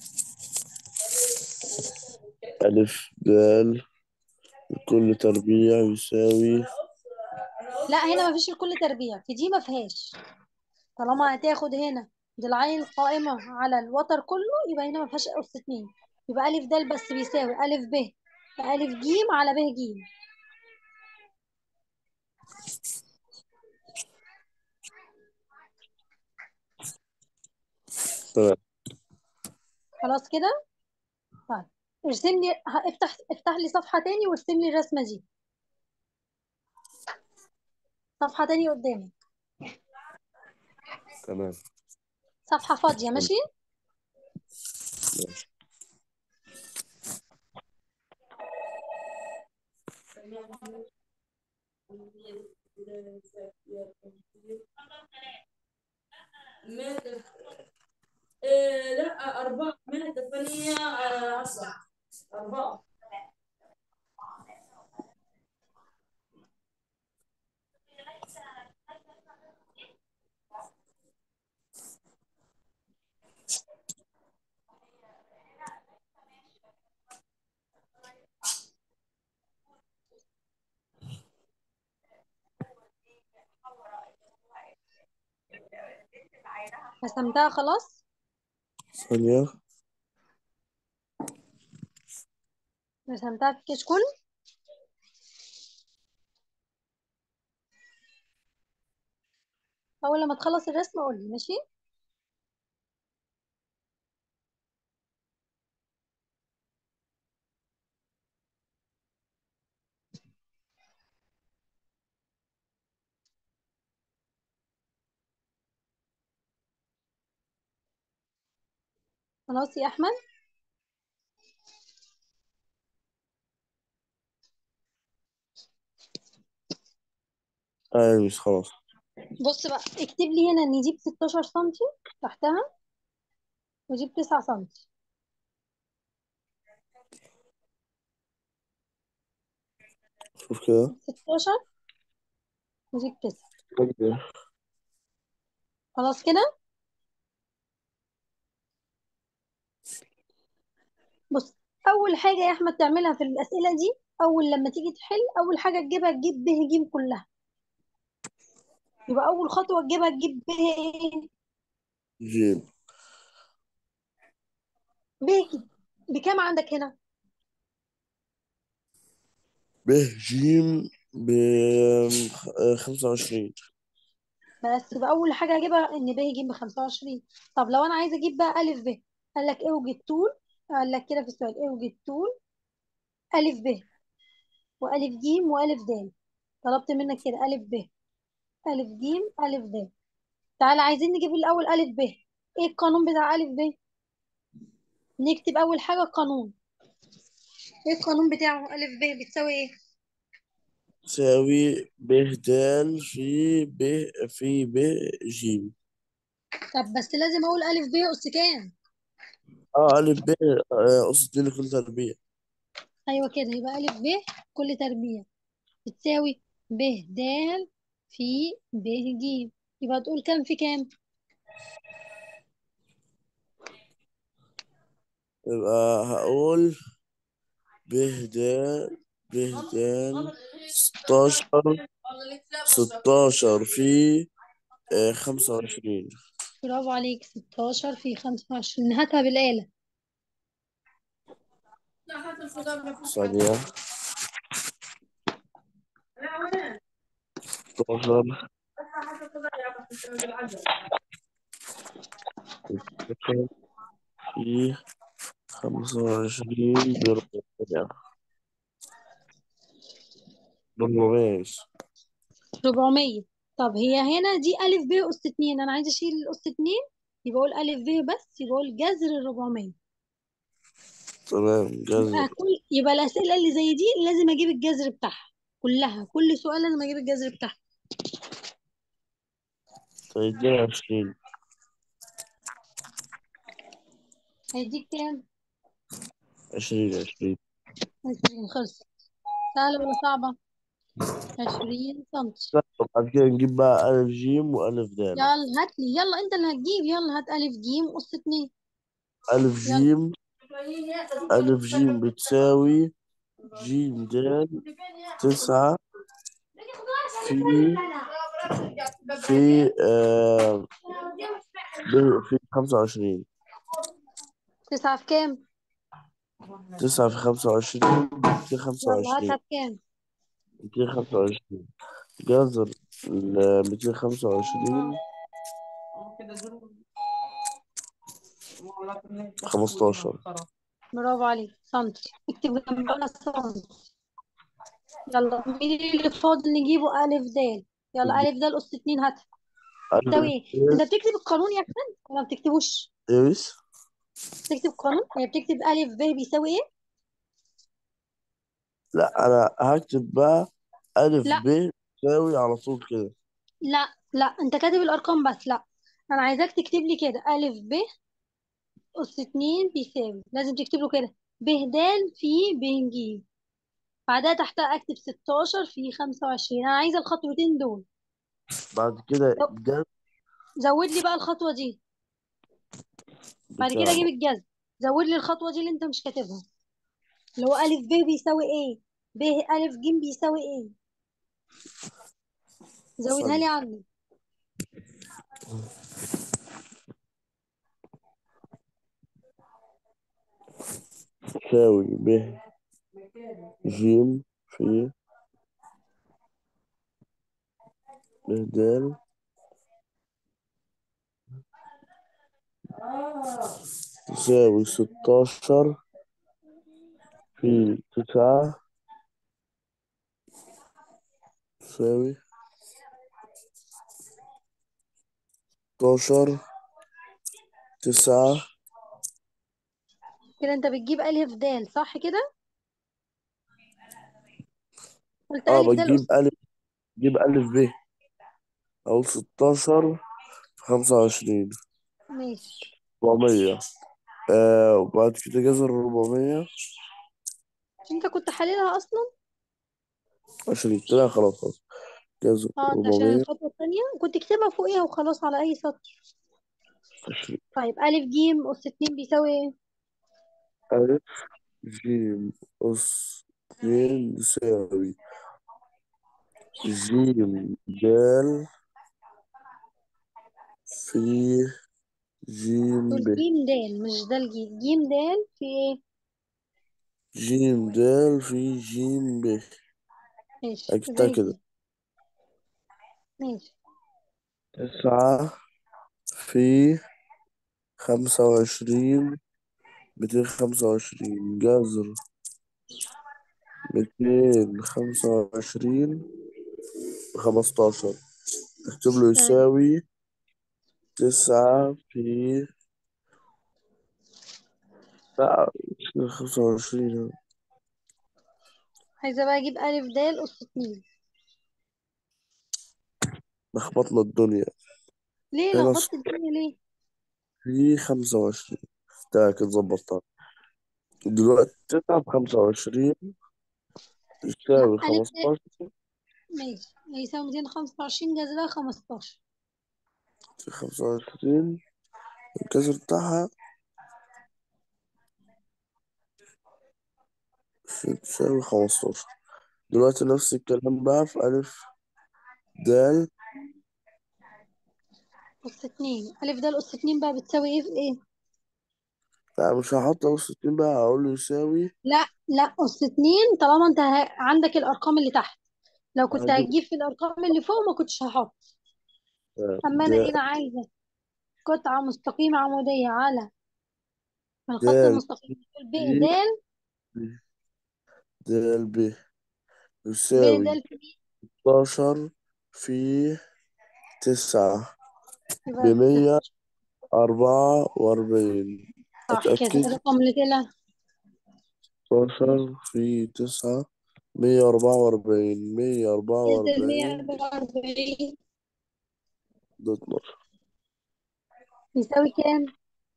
ألف دال كل تربيع يساوي لا هنا مفيش الكل تربيع في دي ما فيهاش طالما هتاخد هنا ضلعين القائمة على الوتر كله يبقى هنا ما فيهاش أس اتنين يبقى ألف د بس بيساوي ألف ب ألف ج على ب ج تمام خلاص كده طيب ارسم لي ه- افتح افتح لي صفحة تاني وارسم لي الرسمة دي صفحة تاني قدامك تمام صفحة فاضية ماشي مادة إيه لا أربعة مادة ثانية آه، عشرة أربعة رسمتها خلاص ثانية رسمتها في كشكول أول لما تخلص الرسمة قول لي ماشي خلاص يا أحمد أيوة مش خلاص بص بقى اكتب لي هنا ان دي ب 16 سنتي تحتها ودي ب 9 سنتي شوف كده 16 ودي ب 9 كده. خلاص كده بص اول حاجه يا احمد تعملها في الاسئله دي اول لما تيجي تحل اول حاجه تجيبها تجيب ب ج كلها يبقى اول خطوه تجيبها تجيب ب ايه جيم ب ج بكام عندك هنا ب جيم ب خمسة وعشرين بس يبقى اول حاجه اجيبها ان ب ج ب 25 طب لو انا عايزه اجيب بقى الف ب قال لك اوجد طول قال لك كده في السؤال اوجد طول الف ب والف ج والف د طلبت منك كده الف ب الف ج الف د تعالى عايزين نجيب الاول الف ب ايه القانون بتاع الف ب نكتب اول حاجه القانون ايه القانون بتاعه الف ب بتساوي ايه تساوي ب دال في ب في ب جيم طب بس لازم اقول الف ب اس كام اه ألف ب آه، أس اتنين لكل تربيع ايوه كده يبقى الف ب كل تربيع بتساوي ب د في ب ج يبقى تقول كام في كام يبقى هقول ب دال ب دال ستاشر ستاشر في آه، خمسة وعشرين برافو عليك 16 في 25 هاتها بالآلة ثانية ستاشر في خمسة وعشرين بربع بربع 400 طب هي هنا دي ألف ب أس 2 أنا عايزة أشيل الأس 2 يبقى أقول ألف ب بس يبقى أقول جذر ال 400 تمام يبقى جذر كل يبقى الأسئلة اللي زي دي لازم أجيب الجذر بتاعها كلها كل سؤال لازم أجيب الجذر بتاعها هيدينا عشرين هيديك كام؟ عشرين عشرين عشرين خلصت سهلة ولا صعبة؟ عشرين سنتي بعد كده نجيب بقى ألف جيم وألف دال يلا هات لي يلا انت اللي هتجيب يلا هات ألف جيم قص اتنين ألف يلا. جيم ألف جيم بتساوي جيم دال تسعة في في آه ب- في خمسة وعشرين تسعة في كام؟ تسعة في خمسة وعشرين في خمسة يلا هاتها وعشرين بكام؟ ميتين خمسة وعشرين جذر ميتين خمسة وعشرين خمستاشر برافو عليك سنتي اكتب جنبها سنتي يلا مين اللي فاضل نجيبه ألف دال يلا ألف دال قص اتنين هاتها تساوي ايه؟ انت بتكتب القانون يا حسن ولا ما بتكتبوش؟ إيش بتكتب قانون هي بتكتب ألف ب بيساوي ايه؟ لا أنا هكتب بقى ألف لا. ب تساوي على طول كده لا لا انت كاتب الأرقام بس لا أنا عايزاك تكتب لي كده ألف ب أس اتنين بيساوي لازم تكتب له كده ب د في ب ج بعدها تحتها أكتب ستاشر في خمسة وعشرين أنا عايزة الخطوتين دول بعد كده طب. جذر زود لي بقى الخطوة دي بعد كده بتاع اجيب الجذر زود لي الخطوة دي اللي انت مش كاتبها اللي هو ألف ب بيساوي ايه ب ألف ج بيساوي ايه زودها لي عني تساوي ب جيم في ب د تساوي ستاشر في تسعة تساوي ستاشر تسعة كده انت بتجيب ألف د صح كده قلت اه ألف د بجيب ألف بجيب ألف ب أو ستاشر في خمسة وعشرين ماشي ربعمية آه وبعد كده جذر ربعمية مش انت كنت حللها أصلا عشرين كده خلاص خلاص جذر اه انت عشان ربعمية الخطوة التانية كنت اكتبها فوقيها وخلاص على أي سطر عشرين طيب ألف ج أس اتنين بيساوي ايه ألف جيم أس اتنين يساوي جيم دال في جيم دول ب ج د مش ده الجيم ج د في ايه جيم دال في جيم ب ماشي أكتبها زي كده دي ماشي تسعة في خمسة وعشرين ميتين خمسة وعشرين جذر ميتين خمسة وعشرين خمستاشر اكتب له تمام يساوي تسعة في لا مش خمسة وعشرين عايزة بقى اجيب ألف د أس اتنين لخبطنا الدنيا ليه هنا لخبطت الدنيا ليه في خمسة وعشرين ده كده ظبطتها دلوقتي تسعة بخمسة وعشرين لا يساوي ألف د خمستاشر ماشي هيساوي ميتين خمسة وعشرين جذرها خمستاشر في خمسة وعشرين الكسر بتاعها في تساوي خمستاشر دلوقتي نفس الكلام بقى في ألف دال أس اتنين ألف د أس اتنين بقى بتساوي ايه في ايه لا مش هحط أول ستين بقى هقول له يساوي لا لا أس اتنين طالما انت ه- عندك الأرقام اللي تحت لو كنت هجيب هتجيب في الأرقام اللي فوق ما كنتش هحط أما أنا دال هنا عايزة قطعة مستقيمة عمودية على الخط دال المستقيم ب في د دال ب ب يساوي د في ستاشر في تسعة يبقى بمية أربعة وأربعين صح كده أتأكد الرقم اللي طلع ستاشر في تسعة مية أربعة وأربعين مية أربعة نزل مية وأربعين أربعة وأربعين ده 12 يساوي كام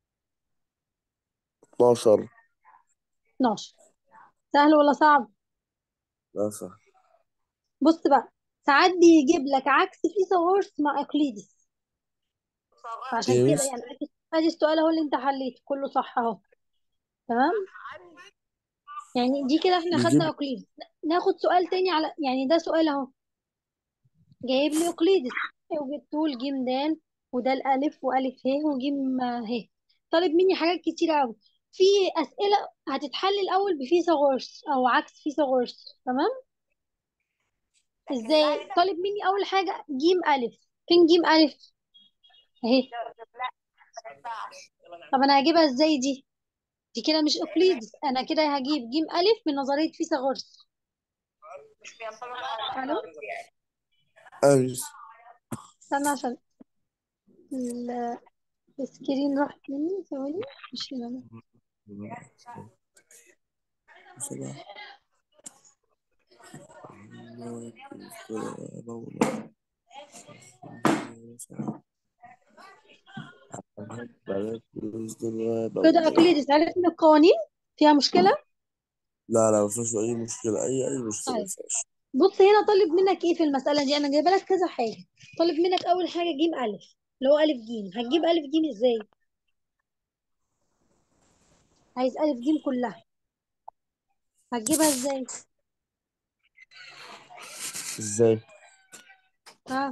12 12 سهل ولا صعب لا صح بص بقى ساعات بيجيب لك عكس فيثاغورس مع اقليدس فعشان إيه؟ كده يعني ادي ادي السؤال اهو اللي انت حليته كله صح اهو تمام يعني دي كده احنا بيجيب خدنا اقليدس ناخد سؤال تاني على يعني ده سؤال اهو جايب لي اقليدس وجبته جيم د وده الالف والف ه وجيم ه طالب مني حاجات كتير قوي في اسئله هتتحل الاول بفيثاغورس او عكس فيثاغورس تمام ازاي طالب مني اول حاجه جيم الف فين جيم الف اهي طب انا هجيبها ازاي دي دي كده مش اقليدس انا كده هجيب جيم الف من نظريه فيثاغورس الو ألف استنى عشان ال- السكرين راحت مني ثواني مش هنا صباح كده اقليدس عرفت ان القوانين فيها مشكله لا لا مفيش أي مشكلة أي أي مشكلة طيب. مفيش بص هنا طالب منك ايه في المساله دي انا جايبه لك كذا حاجه طالب منك اول حاجه جيم الف اللي هو الف جيم هتجيب الف جيم ازاي عايز الف جيم كلها هتجيبها ازاي إزاي؟ ها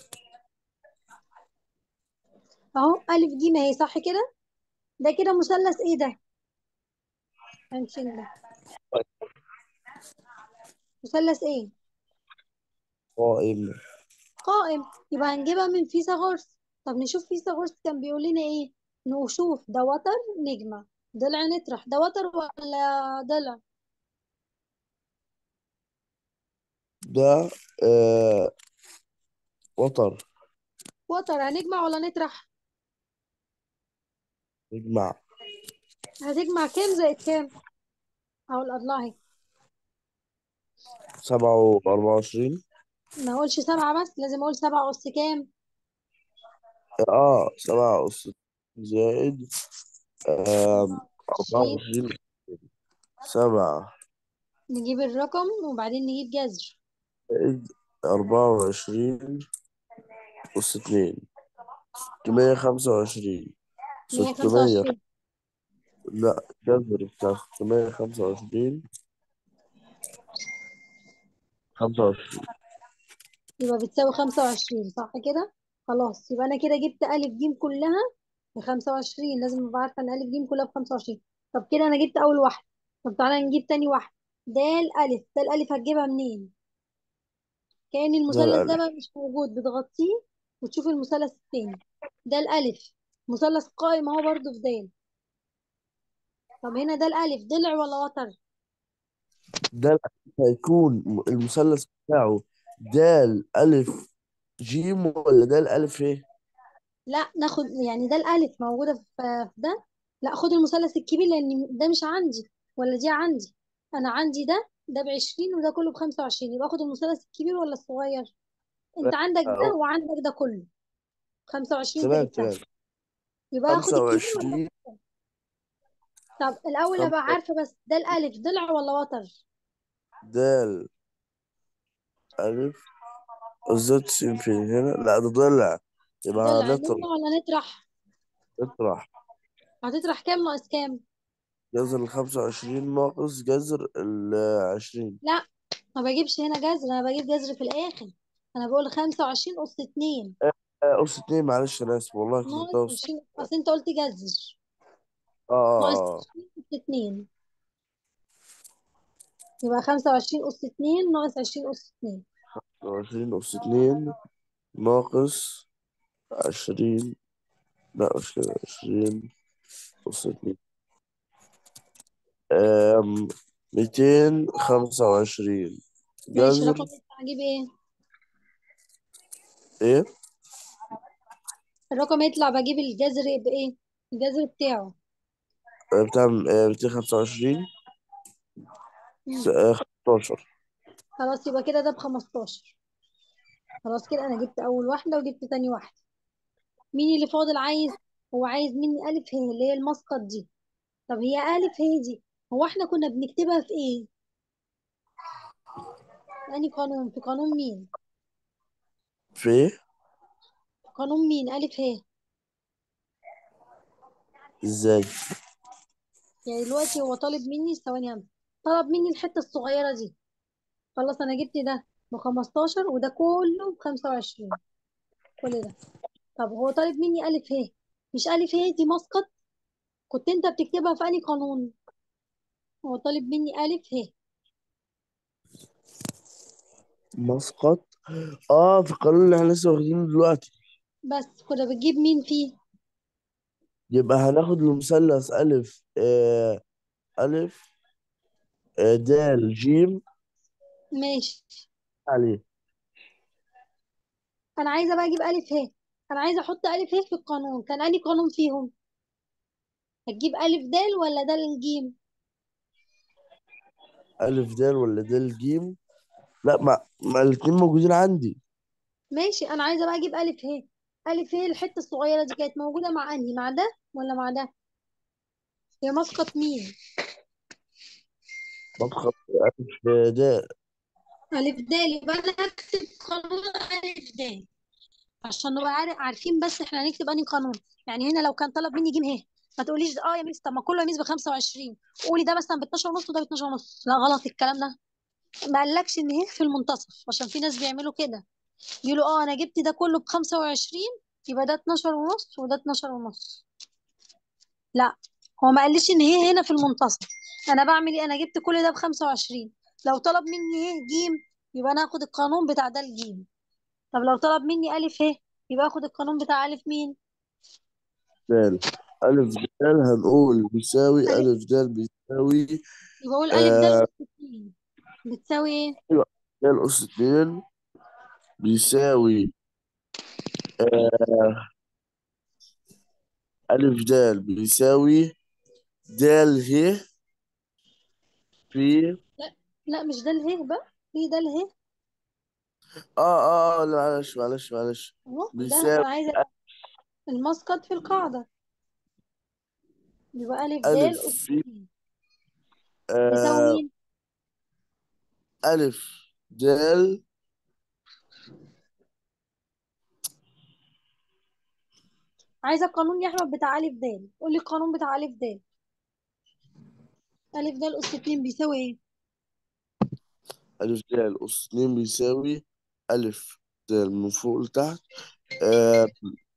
اهو الف جيم اهي صح كده ده كده مثلث ايه ده هنشيل ده مثلث ايه قائم قائم يبقى هنجيبها من فيثاغورس طب نشوف فيثاغورس كان بيقول لنا ايه نشوف ده وتر نجمة ضلع نطرح ده وتر ولا ضلع ده آه وتر وتر هنجمع ولا نطرح يجمع هتجمع كام زائد كام اهو الاضلاع اهي سبعة وأربعة وعشرين ما اقولش سبعة بس لازم اقول سبعة اس كام اه سبعة أس زائد آم، أربعة عشرين وعشرين سبعة نجيب الرقم وبعدين نجيب جذر زائد أربعة وعشرين أس اتنين ستمية خمسة وعشرين مية خمسة ستمية وعشرين لا جذر بتاع ستمية خمسة وعشرين خمسة وعشرين يبقى بتساوي خمسة وعشرين صح كده خلاص يبقى انا كده جبت الف جيم كلها بخمسة وعشرين لازم ابقى عارفة ان الف جيم كلها بخمسة وعشرين طب كده انا جبت اول واحدة طب تعالى نجيب تاني واحدة ده الالف ده الالف هتجيبها منين كأن ده المثلث ده الألف بقى مش موجود بتغطيه وتشوف المثلث التاني ده الالف مثلث قائم اهو برضه في دال طب هنا ده الالف ضلع ولا وتر ده الألف هيكون المثلث بتاعه دال ألف جيم ولا دال ألف إيه؟ لا ناخد يعني ده الالف موجودة في في ده لا خد المثلث الكبير لان ده مش عندي ولا دي عندي انا عندي ده ده بعشرين وده كله بخمسة وعشرين يبقى اخد المثلث الكبير ولا الصغير انت عندك ده أه، وعندك ده كله خمسة وعشرين تمام جبتها تمام يبقى اخد خمسة الكبير ولا وعشرين طب الاول ابقى خمسة عارفة بس ده الالف ضلع ولا وتر دال ألف الزد تسعين فين هنا لا ده ضلع يبقى ضلع هنطرح نجمع ولا نطرح نطرح هتطرح كام ناقص كام جذر الخمسة وعشرين ناقص جذر العشرين لا ما بجيبش هنا جذر انا بجيب جذر في الاخر انا بقول خمسة وعشرين أس اتنين أس اتنين معلش أنا آسف والله كنت ناقص أوصل عشرين أصل أنت قلت جذر آه آه ناقص آه عشرين أس اتنين يبقى خمسة وعشرين أس اتنين ناقص عشرين أس اتنين عشرين أس اتنين ناقص عشرين لا مش كده عشرين أس اتنين أم ميتين خمسة وعشرين ماشي جذر رقم يطلع أجيب إيه؟ إيه؟ الرقم يطلع بجيب الجذر بإيه؟ الجذر بتاعه بتاع ميتين خمسة وعشرين مم. خمستاشر خلاص يبقى كده ده بخمستاشر خلاص كده أنا جبت أول واحدة وجبت تاني واحدة مين اللي فاضل عايز هو عايز مني ألف ه اللي هي المسقط دي طب هي ألف ه دي هو احنا كنا بنكتبها في ايه؟ يعني قانون في قانون مين؟ في ايه في قانون مين ألف ه ازاي يعني دلوقتي هو طالب مني ثواني يا عم طلب مني الحتة الصغيرة دي خلاص أنا جبت ده ب 15 وده كله ب 25 كل ده طب هو طالب مني ألف ه مش ألف ه دي مسقط كنت أنت بتكتبها في أنهي قانون؟ هو طالب مني ألف ه مسقط اه في القانون اللي احنا لسه واخدينه دلوقتي بس كنا بتجيب مين فيه؟ يبقى هناخد المثلث ألف آه ألف آه دال جيم ماشي عليه انا عايزه بقى اجيب الف ه انا عايزه احط الف ه في القانون كان انهي قانون فيهم هتجيب الف دال ولا دال جيم ألف دال ولا دال جيم لا ما, ما الاتنين موجودين عندي ماشي انا عايزه بقى اجيب الف ه الف ه الحته الصغيره دي كانت موجوده مع انهي مع ده ولا مع ده هي مسقط مين مسقط ألف دال الف دال يبقى انا هكتب قانون الف دال عشان نبقى عارف عارفين بس احنا هنكتب انهي قانون يعني هنا لو كان طلب مني جيم ه ما تقوليش اه يا ميس طب ما كله يا ميس ب 25 قولي ده مثلا ب 12 ونص وده ب 12 ونص لا غلط الكلام ده ما قالكش ان هي في المنتصف عشان في ناس بيعملوا كده يقولوا اه انا جبت ده كله ب 25 يبقى ده 12 ونص وده 12 ونص لا هو ما قاليش ان هي هنا في المنتصف انا بعمل ايه انا جبت كل ده ب 25 لو طلب مني ايه جيم يبقى انا هاخد القانون بتاع ده الجيم طب لو طلب مني الف ه يبقى اخد القانون بتاع الف مين دال ألف دال هنقول بيساوي الف ألف دال بيساوي يبقى اقول الف ده آه أس 2 بتساوي ايه أيوة دال أس اتنين بيساوي آه ألف دال بيساوي دال ه في لا لا مش ده اله بقى في ده اله اه اه آه، لا معلش معلش معلش اهو ده بيساوي انا عايزه المسقط في القاعده يبقى الف د ألف اس في 2 يساوي آه مين ألف دال عايزه القانون يا احمد بتاع الف د قول لي القانون بتاع الف د الف د اس 2 بيساوي ايه ألف دال أس اتنين بيساوي ألف دال من فوق لتحت آه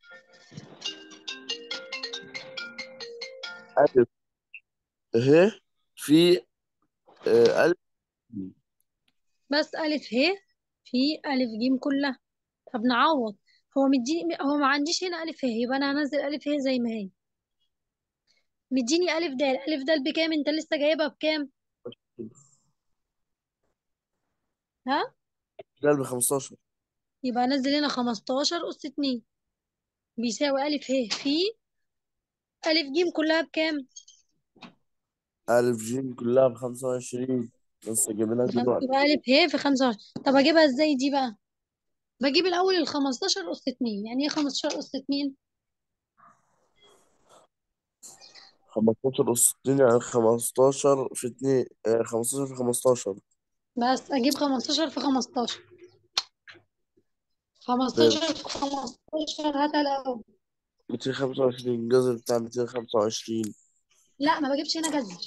ألف ه في آه ألف بس الف ه في الف ج كلها طب نعوض هو مديني هو ما عنديش هنا الف ه يبقى انا هنزل الف ه زي ما هي مديني الف د الف د بكام انت لسه جايبها بكام ها دال بخمستاشر يبقى انزل هنا 15 اس 2 بيساوي الف ه في الف ج كلها بكام ألف جيم كلها بخمسة وعشرين لسه جايبينها بخم... دلوقتي يبقى الف ه في 25 طب اجيبها ازاي دي بقى بجيب الاول ال 15 اس 2 يعني ايه 15 اس 2 خمستاشر أس اتنين يعني خمستاشر في اتنين آه خمستاشر في خمستاشر بس اجيب 15 في 15 15 في 15 هاتها الاول ميتين خمسة وعشرين الجذر بتاع ميتين خمسة وعشرين لا ما بجيبش هنا جذر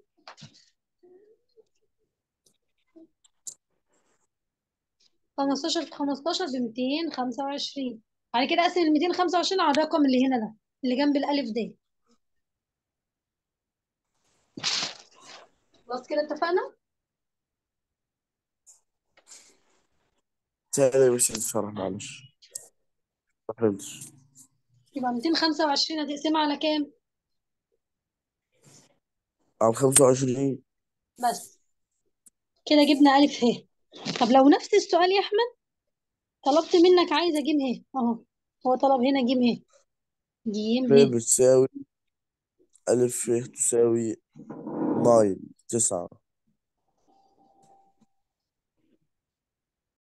خمستاشر في خمستاشر ب 225 بعد كده اقسم ال 225 على الرقم اللي هنا ده اللي جنب الالف ده خلاص كده اتفقنا تاني مش هتشرح معلش ما فهمتش يبقى 225 هتقسمها على كام على خمسة وعشرين بس كده جبنا الف ه طب لو نفس السؤال يا احمد طلبت منك عايزه جيم ه اهو هو طلب هنا جيم ه جيم ف ه بتساوي ألف ف تساوي ناين تسعة